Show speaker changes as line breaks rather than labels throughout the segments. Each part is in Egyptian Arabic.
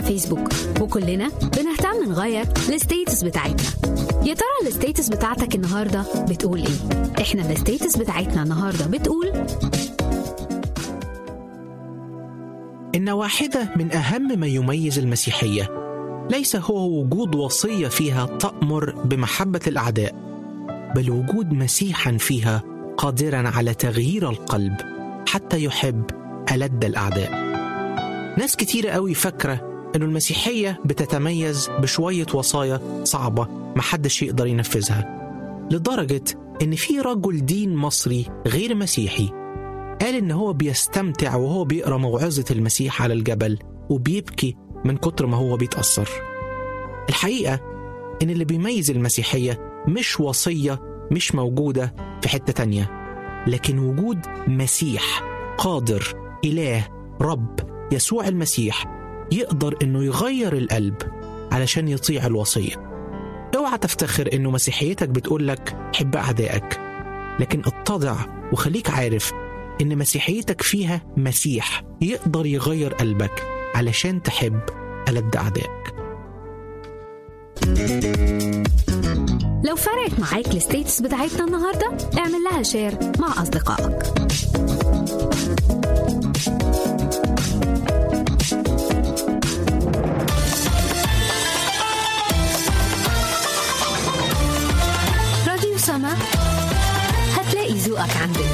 عندنا فيسبوك وكلنا بنهتم نغير الستيتس بتاعتنا يا ترى الستيتس بتاعتك النهارده بتقول ايه احنا الستيتس بتاعتنا النهارده بتقول
إن واحدة من أهم ما يميز المسيحية ليس هو وجود وصية فيها تأمر بمحبة الأعداء بل وجود مسيحا فيها قادرا على تغيير القلب حتى يحب ألد الأعداء ناس كتيرة قوي فاكرة إنه المسيحية بتتميز بشوية وصايا صعبة محدش يقدر ينفذها لدرجة إن في رجل دين مصري غير مسيحي قال إن هو بيستمتع وهو بيقرأ موعظة المسيح على الجبل وبيبكي من كتر ما هو بيتأثر الحقيقة إن اللي بيميز المسيحية مش وصية مش موجودة في حتة تانية لكن وجود مسيح قادر إله رب يسوع المسيح يقدر إنه يغير القلب علشان يطيع الوصية اوعى تفتخر إنه مسيحيتك بتقول لك حب أعدائك لكن اتضع وخليك عارف إن مسيحيتك فيها مسيح يقدر يغير قلبك علشان تحب ألد أعدائك
لو فرقت معاك الستيتس بتاعتنا النهارده اعمل لها شير مع اصدقائك راديو سما هتلاقي ذوقك عندنا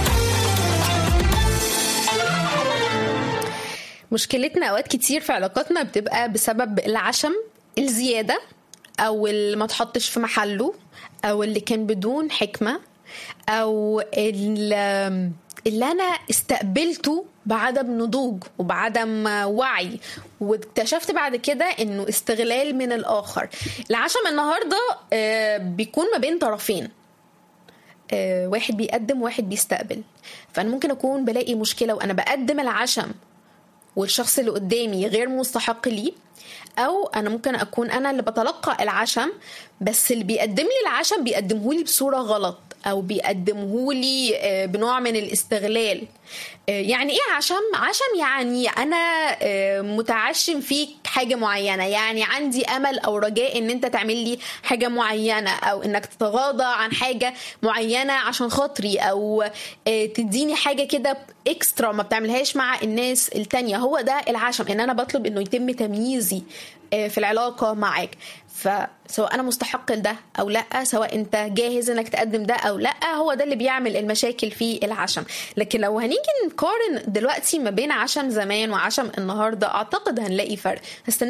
مشكلتنا اوقات كتير في علاقاتنا بتبقى بسبب العشم الزياده او اللي ما تحطش في محله او اللي كان بدون حكمه او ال- اللي انا استقبلته بعدم نضوج وبعدم وعي واكتشفت بعد كده انه استغلال من الاخر العشم النهارده آه، بيكون ما بين طرفين آه، واحد بيقدم واحد بيستقبل فانا ممكن اكون بلاقي مشكله وانا بقدم العشم والشخص اللي قدامي غير مستحق ليه او انا ممكن اكون انا اللي بتلقى العشم بس اللي بيقدم لي العشم بيقدمه لي بصوره غلط او بيقدمه لي آه، بنوع من الاستغلال آه، يعني ايه عشم عشم يعني انا آه، متعشم فيك حاجه معينه يعني عندي امل او رجاء ان انت تعمل لي حاجه معينه او انك تتغاضى عن حاجه معينه عشان خاطري او آه، تديني حاجه كده اكسترا ما بتعملهاش مع الناس التانية هو ده العشم ان انا بطلب انه يتم تمييزي آه، في العلاقه معاك فسواء انا مستحق لده او لا سواء انت جاهز انك تقدم ده او لا هو ده اللي بيعمل المشاكل في العشم لكن لو هنيجي نقارن دلوقتي ما بين عشم زمان وعشم النهارده اعتقد هنلاقي فرق هستنى